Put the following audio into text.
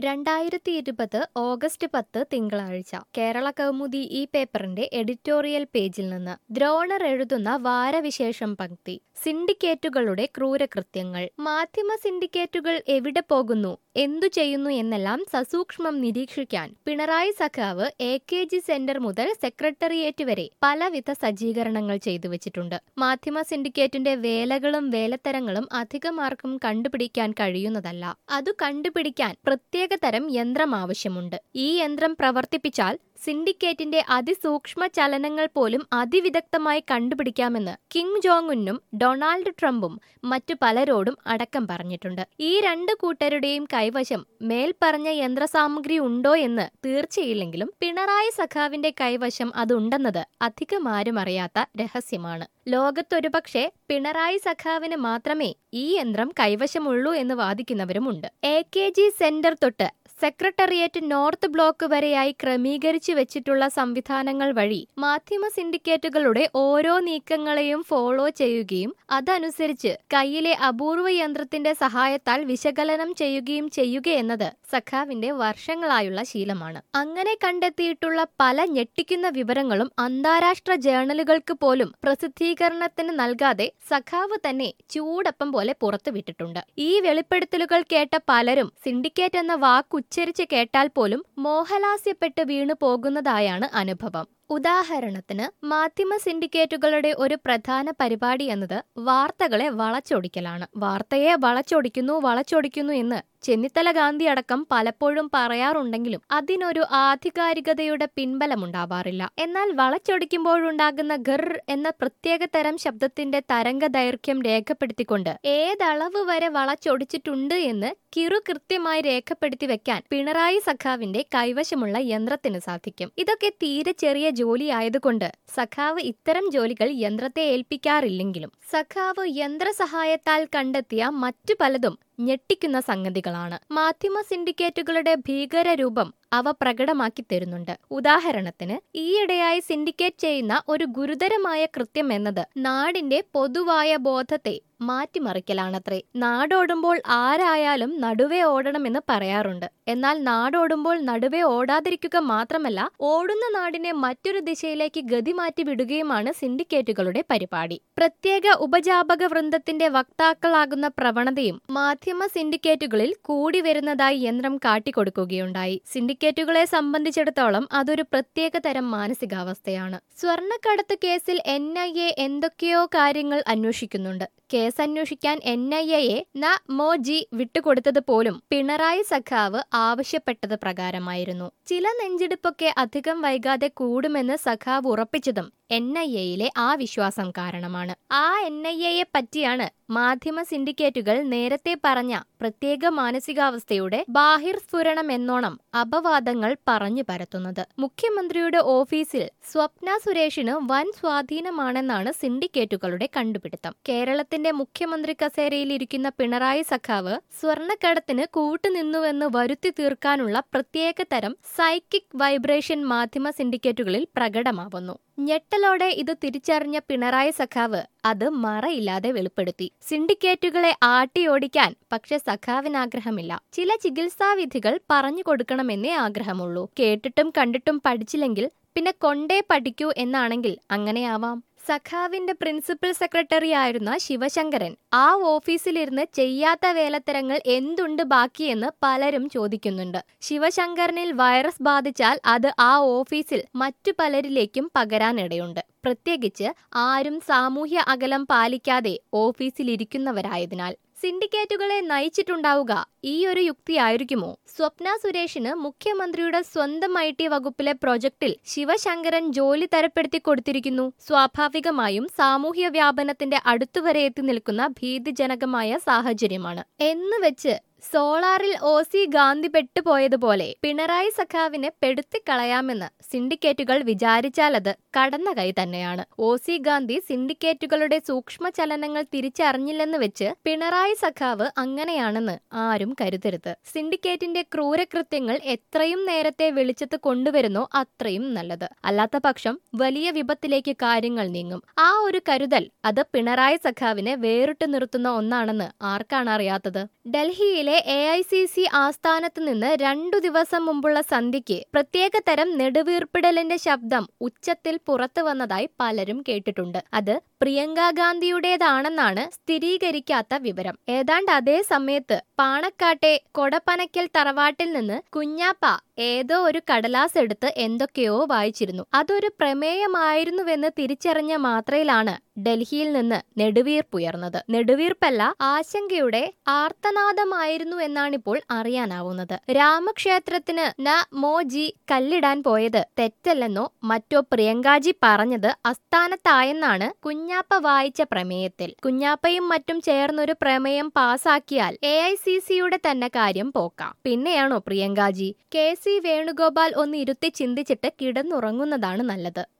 രണ്ടായിരത്തി ഇരുപത് ഓഗസ്റ്റ് പത്ത് തിങ്കളാഴ്ച കേരള കൗമുദി ഈ പേപ്പറിന്റെ എഡിറ്റോറിയൽ പേജിൽ നിന്ന് ദ്രോണർ എഴുതുന്ന വാരവിശേഷം പങ്ക്തി സിൻഡിക്കേറ്റുകളുടെ ക്രൂരകൃത്യങ്ങൾ മാധ്യമ സിൻഡിക്കേറ്റുകൾ എവിടെ പോകുന്നു എന്തു ചെയ്യുന്നു എന്നെല്ലാം സസൂക്ഷ്മം നിരീക്ഷിക്കാൻ പിണറായി സഖാവ് എ കെ ജി സെന്റർ മുതൽ സെക്രട്ടേറിയറ്റ് വരെ പലവിധ സജ്ജീകരണങ്ങൾ ചെയ്തു വെച്ചിട്ടുണ്ട് മാധ്യമ സിൻഡിക്കേറ്റിന്റെ വേലകളും വേലത്തരങ്ങളും അധികമാർക്കും കണ്ടുപിടിക്കാൻ കഴിയുന്നതല്ല അതു കണ്ടുപിടിക്കാൻ പ്രത്യേക തരം യന്ത്രം ആവശ്യമുണ്ട് ഈ യന്ത്രം പ്രവർത്തിപ്പിച്ചാൽ സിൻഡിക്കേറ്റിന്റെ അതിസൂക്ഷ്മ ചലനങ്ങൾ പോലും അതിവിദഗ്ധമായി കണ്ടുപിടിക്കാമെന്ന് കിം ജോങ് ഉന്നും ഡൊണാൾഡ് ട്രംപും മറ്റു പലരോടും അടക്കം പറഞ്ഞിട്ടുണ്ട് ഈ രണ്ട് കൂട്ടരുടെയും കൈവശം മേൽപ്പറഞ്ഞ യന്ത്രസാമഗ്രി ഉണ്ടോ എന്ന് തീർച്ചയില്ലെങ്കിലും പിണറായി സഖാവിന്റെ കൈവശം അതുണ്ടെന്നത് അധികം ആരും അറിയാത്ത രഹസ്യമാണ് ലോകത്തൊരുപക്ഷെ പിണറായി സഖാവിന് മാത്രമേ ഈ യന്ത്രം കൈവശമുള്ളൂ എന്ന് വാദിക്കുന്നവരുമുണ്ട് എ കെ ജി സെന്റർ തൊട്ട് സെക്രട്ടേറിയറ്റ് നോർത്ത് ബ്ലോക്ക് വരെയായി ക്രമീകരിച്ചു വെച്ചിട്ടുള്ള സംവിധാനങ്ങൾ വഴി മാധ്യമ സിൻഡിക്കേറ്റുകളുടെ ഓരോ നീക്കങ്ങളെയും ഫോളോ ചെയ്യുകയും അതനുസരിച്ച് കയ്യിലെ അപൂർവ യന്ത്രത്തിന്റെ സഹായത്താൽ വിശകലനം ചെയ്യുകയും ചെയ്യുകയെന്നത് സഖാവിന്റെ വർഷങ്ങളായുള്ള ശീലമാണ് അങ്ങനെ കണ്ടെത്തിയിട്ടുള്ള പല ഞെട്ടിക്കുന്ന വിവരങ്ങളും അന്താരാഷ്ട്ര ജേണലുകൾക്ക് പോലും പ്രസിദ്ധീകരണത്തിന് നൽകാതെ സഖാവ് തന്നെ ചൂടപ്പം പോലെ പുറത്തുവിട്ടിട്ടുണ്ട് ഈ വെളിപ്പെടുത്തലുകൾ കേട്ട പലരും സിൻഡിക്കേറ്റ് എന്ന വാക്ക് ഉച്ചരിച്ച് കേട്ടാൽ പോലും മോഹലാസ്യപ്പെട്ട് വീണു പോകുന്നതായാണ് അനുഭവം ഉദാഹരണത്തിന് മാധ്യമ സിൻഡിക്കേറ്റുകളുടെ ഒരു പ്രധാന പരിപാടി എന്നത് വാർത്തകളെ വളച്ചൊടിക്കലാണ് വാർത്തയെ വളച്ചൊടിക്കുന്നു വളച്ചൊടിക്കുന്നു എന്ന് ചെന്നിത്തല ഗാന്ധി അടക്കം പലപ്പോഴും പറയാറുണ്ടെങ്കിലും അതിനൊരു ആധികാരികതയുടെ പിൻബലമുണ്ടാവാറില്ല എന്നാൽ വളച്ചൊടിക്കുമ്പോഴുണ്ടാകുന്ന ഗർ എന്ന പ്രത്യേക തരം ശബ്ദത്തിന്റെ തരംഗ ദൈർഘ്യം രേഖപ്പെടുത്തിക്കൊണ്ട് ഏതളവ് വരെ വളച്ചൊടിച്ചിട്ടുണ്ട് എന്ന് കിറു കൃത്യമായി രേഖപ്പെടുത്തി വെക്കാൻ പിണറായി സഖാവിന്റെ കൈവശമുള്ള യന്ത്രത്തിന് സാധിക്കും ഇതൊക്കെ തീരെ ചെറിയ ജോലി ആയതുകൊണ്ട് സഖാവ് ഇത്തരം ജോലികൾ യന്ത്രത്തെ ഏൽപ്പിക്കാറില്ലെങ്കിലും സഖാവ് യന്ത്രസഹായത്താൽ കണ്ടെത്തിയ മറ്റു പലതും ഞെട്ടിക്കുന്ന സംഗതികളാണ് മാധ്യമ സിൻഡിക്കേറ്റുകളുടെ ഭീകര രൂപം അവ പ്രകടമാക്കി തരുന്നുണ്ട് ഉദാഹരണത്തിന് ഈയിടെയായി സിൻഡിക്കേറ്റ് ചെയ്യുന്ന ഒരു ഗുരുതരമായ കൃത്യം എന്നത് നാടിന്റെ പൊതുവായ ബോധത്തെ മാറ്റിമറിക്കലാണത്രേ നാടോടുമ്പോൾ ആരായാലും നടുവേ ഓടണമെന്ന് പറയാറുണ്ട് എന്നാൽ നാടോടുമ്പോൾ നടുവേ ഓടാതിരിക്കുക മാത്രമല്ല ഓടുന്ന നാടിനെ മറ്റൊരു ദിശയിലേക്ക് ഗതി മാറ്റി വിടുകയുമാണ് സിൻഡിക്കേറ്റുകളുടെ പരിപാടി പ്രത്യേക ഉപജാപക വൃന്ദത്തിന്റെ വക്താക്കളാകുന്ന പ്രവണതയും മാധ്യമ സിൻഡിക്കേറ്റുകളിൽ കൂടി വരുന്നതായി യന്ത്രം കാട്ടിക്കൊടുക്കുകയുണ്ടായി സിൻഡിക്കേറ്റുകളെ സംബന്ധിച്ചിടത്തോളം അതൊരു പ്രത്യേക തരം മാനസികാവസ്ഥയാണ് സ്വർണ്ണക്കടത്ത് കേസിൽ എൻ ഐ എ എന്തൊക്കെയോ കാര്യങ്ങൾ അന്വേഷിക്കുന്നുണ്ട് കേസ് അന്വേഷിക്കാൻ എൻ ഐ എയെ ന മോ ജി വിട്ടുകൊടുത്തത് പോലും പിണറായി സഖാവ് ആവശ്യപ്പെട്ടത് പ്രകാരമായിരുന്നു ചില നെഞ്ചിടിപ്പൊക്കെ അധികം വൈകാതെ കൂടുമെന്ന് സഖാവ് ഉറപ്പിച്ചതും എൻ ഐ എയിലെ ആ വിശ്വാസം കാരണമാണ് ആ എൻ ഐ എയെ പറ്റിയാണ് മാധ്യമ സിൻഡിക്കേറ്റുകൾ നേരത്തെ പറഞ്ഞ പ്രത്യേക മാനസികാവസ്ഥയുടെ ബാഹിർസ്ഫുരണം എന്നോണം അപവാദങ്ങൾ പറഞ്ഞു പരത്തുന്നത് മുഖ്യമന്ത്രിയുടെ ഓഫീസിൽ സ്വപ്ന സുരേഷിന് വൻ സ്വാധീനമാണെന്നാണ് സിൻഡിക്കേറ്റുകളുടെ കണ്ടുപിടുത്തം കേരളത്തിന്റെ മുഖ്യമന്ത്രി കസേരയിൽ ഇരിക്കുന്ന പിണറായി സഖാവ് സ്വർണ്ണക്കടത്തിന് കൂട്ടുനിന്നുവെന്ന് വരുത്തി തീർക്കാനുള്ള പ്രത്യേക തരം സൈക്കിക് വൈബ്രേഷൻ മാധ്യമ സിൻഡിക്കേറ്റുകളിൽ പ്രകടമാവുന്നു ഞെട്ടലോടെ ഇത് തിരിച്ചറിഞ്ഞ പിണറായി സഖാവ് അത് മറയില്ലാതെ വെളിപ്പെടുത്തി സിൻഡിക്കേറ്റുകളെ ആട്ടിയോടിക്കാൻ പക്ഷെ സഖാവിന് ആഗ്രഹമില്ല ചില ചികിത്സാവിധികൾ പറഞ്ഞു കൊടുക്കണമെന്നേ ആഗ്രഹമുള്ളൂ കേട്ടിട്ടും കണ്ടിട്ടും പഠിച്ചില്ലെങ്കിൽ പിന്നെ കൊണ്ടേ പഠിക്കൂ എന്നാണെങ്കിൽ അങ്ങനെയാവാം സഖാവിന്റെ പ്രിൻസിപ്പൽ സെക്രട്ടറി ആയിരുന്ന ശിവശങ്കരൻ ആ ഓഫീസിലിരുന്ന് ചെയ്യാത്ത വേലത്തരങ്ങൾ എന്തുണ്ട് ബാക്കിയെന്ന് പലരും ചോദിക്കുന്നുണ്ട് ശിവശങ്കരനിൽ വൈറസ് ബാധിച്ചാൽ അത് ആ ഓഫീസിൽ മറ്റു പലരിലേക്കും പകരാനിടയുണ്ട് പ്രത്യേകിച്ച് ആരും സാമൂഹ്യ അകലം പാലിക്കാതെ ഓഫീസിലിരിക്കുന്നവരായതിനാൽ സിൻഡിക്കേറ്റുകളെ നയിച്ചിട്ടുണ്ടാവുക ഈ ഒരു യുക്തിയായിരിക്കുമോ സ്വപ്ന സുരേഷിന് മുഖ്യമന്ത്രിയുടെ സ്വന്തം ഐ ടി വകുപ്പിലെ പ്രൊജക്ടിൽ ശിവശങ്കരൻ ജോലി തരപ്പെടുത്തി കൊടുത്തിരിക്കുന്നു സ്വാഭാവികമായും സാമൂഹ്യ വ്യാപനത്തിന്റെ അടുത്തുവരെ എത്തി നിൽക്കുന്ന ഭീതിജനകമായ സാഹചര്യമാണ് എന്ന് വെച്ച് സോളാറിൽ ഒ സി ഗാന്ധി പെട്ടുപോയതുപോലെ പിണറായി സഖാവിനെ പെടുത്തിക്കളയാമെന്ന് സിൻഡിക്കേറ്റുകൾ വിചാരിച്ചാൽ അത് കടന്ന കൈ തന്നെയാണ് ഒ സി ഗാന്ധി സിൻഡിക്കേറ്റുകളുടെ സൂക്ഷ്മ ചലനങ്ങൾ തിരിച്ചറിഞ്ഞില്ലെന്ന് വെച്ച് പിണറായി സഖാവ് അങ്ങനെയാണെന്ന് ആരും കരുതരുത് സിൻഡിക്കേറ്റിന്റെ ക്രൂരകൃത്യങ്ങൾ എത്രയും നേരത്തെ വെളിച്ചത്ത് കൊണ്ടുവരുന്നോ അത്രയും നല്ലത് അല്ലാത്ത പക്ഷം വലിയ വിപത്തിലേക്ക് കാര്യങ്ങൾ നീങ്ങും ആ ഒരു കരുതൽ അത് പിണറായി സഖാവിനെ വേറിട്ട് നിർത്തുന്ന ഒന്നാണെന്ന് ആർക്കാണ് അറിയാത്തത് ഡൽഹിയിലെ ഡൽഹിയിലെ എ ഐ സി സി ആസ്ഥാനത്ത് നിന്ന് രണ്ടു ദിവസം മുമ്പുള്ള സന്ധ്യയ്ക്ക് പ്രത്യേക തരം നെടുവീർപ്പിടലിന്റെ ശബ്ദം ഉച്ചത്തിൽ പുറത്തു വന്നതായി പലരും കേട്ടിട്ടുണ്ട് അത് പ്രിയങ്ക ഗാന്ധിയുടേതാണെന്നാണ് സ്ഥിരീകരിക്കാത്ത വിവരം ഏതാണ്ട് അതേ സമയത്ത് പാണക്കാട്ടെ കൊടപ്പനയ്ക്കൽ തറവാട്ടിൽ നിന്ന് കുഞ്ഞാപ്പ ഏതോ ഒരു കടലാസ് എടുത്ത് എന്തൊക്കെയോ വായിച്ചിരുന്നു അതൊരു പ്രമേയമായിരുന്നുവെന്ന് തിരിച്ചറിഞ്ഞ മാത്രയിലാണ് ഡൽഹിയിൽ നിന്ന് നെടുവീർപ്പുയർന്നത് നെടുവീർപ്പല്ല ആശങ്കയുടെ ആർത്തനാദമായിരുന്നു എന്നാണിപ്പോൾ അറിയാനാവുന്നത് രാമക്ഷേത്രത്തിന് ന മോജി കല്ലിടാൻ പോയത് തെറ്റല്ലെന്നോ മറ്റോ പ്രിയങ്കാജി പറഞ്ഞത് അസ്ഥാനത്തായെന്നാണ് കുഞ്ഞാപ്പ വായിച്ച പ്രമേയത്തിൽ കുഞ്ഞാപ്പയും മറ്റും ചേർന്നൊരു പ്രമേയം പാസാക്കിയാൽ എ ഐ സി സിയുടെ തന്നെ കാര്യം പോക്കാം പിന്നെയാണോ പ്രിയങ്കാജി കെ സി വേണുഗോപാൽ ഒന്ന് ഇരുത്തി ചിന്തിച്ചിട്ട് കിടന്നുറങ്ങുന്നതാണ് നല്ലത്